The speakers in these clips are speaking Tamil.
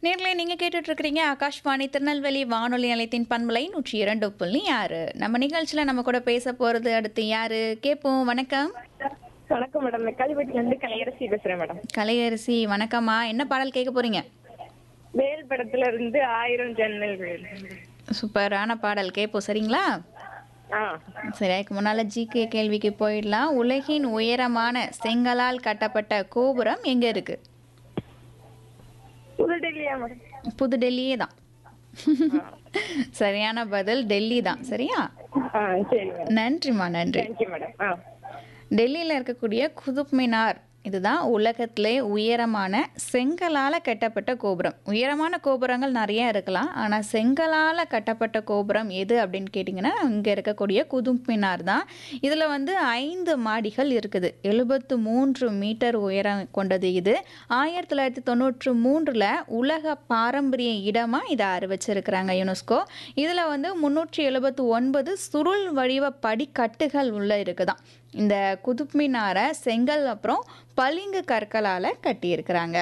நேர்களை நீங்க கேட்டுட்டு இருக்கிறீங்க ஆகாஷ்வாணி திருநெல்வேலி வானொலி நிலையத்தின் பண்பலை நூற்றி இரண்டு புள்ளி ஆறு நம்ம நிகழ்ச்சியில நம்ம கூட பேச போறது அடுத்து யாரு கேட்போம் வணக்கம் வணக்கம் மேடம் மெக்காலிப்பட்டில இருந்து கலையரசி பேசுறேன் மேடம் கலையரசி வணக்கம்மா என்ன பாடல் கேட்க போறீங்க வேல் படத்துல இருந்து ஆயிரம் ஜன்னல் வேல் சூப்பரான பாடல் கேட்போம் சரிங்களா ஆ சரி அதுக்கு முன்னால ஜிகே கேள்விக்கு போயிடலாம் உலகின் உயரமான செங்கலால் கட்டப்பட்ட கோபுரம் எங்க இருக்கு புது டெல்லியா மேடம் புது டெல்லியே தான் சரியான பதில் டெல்லி தான் சரியா ஆ சரி மேடம் நன்றிம்மா நன்றி தேங்க்யூ மேடம் ஆ டெல்லியில் இருக்கக்கூடிய குதுப் மினார் இதுதான் உலகத்திலே உயரமான செங்கலால் கட்டப்பட்ட கோபுரம் உயரமான கோபுரங்கள் நிறைய இருக்கலாம் ஆனால் செங்கலால் கட்டப்பட்ட கோபுரம் எது அப்படின்னு கேட்டிங்கன்னா இங்கே இருக்கக்கூடிய குதுப் மினார் தான் இதில் வந்து ஐந்து மாடிகள் இருக்குது எழுபத்து மூன்று மீட்டர் உயரம் கொண்டது இது ஆயிரத்தி தொள்ளாயிரத்தி தொண்ணூற்று மூன்றில் உலக பாரம்பரிய இடமாக இதை அறிவிச்சிருக்கிறாங்க யுனெஸ்கோ இதில் வந்து முந்நூற்றி எழுபத்து ஒன்பது சுருள் வடிவ படிக்கட்டுகள் உள்ள இருக்குதாம் இந்த குதுப் மினாரை செங்கல் அப்புறம் பளிங்கு கற்களால் கட்டியிருக்கிறாங்க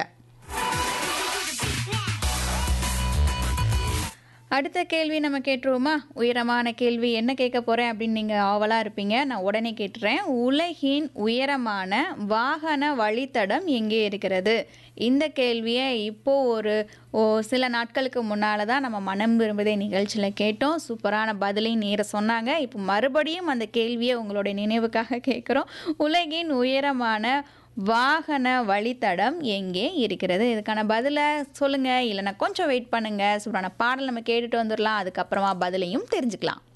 அடுத்த கேள்வி நம்ம கேட்டுருவோமா உயரமான கேள்வி என்ன கேட்க போகிறேன் அப்படின்னு நீங்கள் ஆவலாக இருப்பீங்க நான் உடனே கேட்டுறேன் உலகின் உயரமான வாகன வழித்தடம் எங்கே இருக்கிறது இந்த கேள்வியை இப்போ ஒரு ஓ சில நாட்களுக்கு முன்னால் தான் நம்ம மனம் விரும்புதே நிகழ்ச்சியில் கேட்டோம் சூப்பரான பதிலையும் நேர சொன்னாங்க இப்போ மறுபடியும் அந்த கேள்வியை உங்களுடைய நினைவுக்காக கேட்குறோம் உலகின் உயரமான வாகன வழித்தடம் எங்கே இருக்கிறது இதுக்கான பதிலை சொல்லுங்கள் இல்லைன்னா கொஞ்சம் வெயிட் பண்ணுங்கள் சூப்பரான பாடல் நம்ம கேட்டுட்டு வந்துடலாம் அதுக்கப்புறமா பதிலையும் தெரிஞ்சுக்கலாம்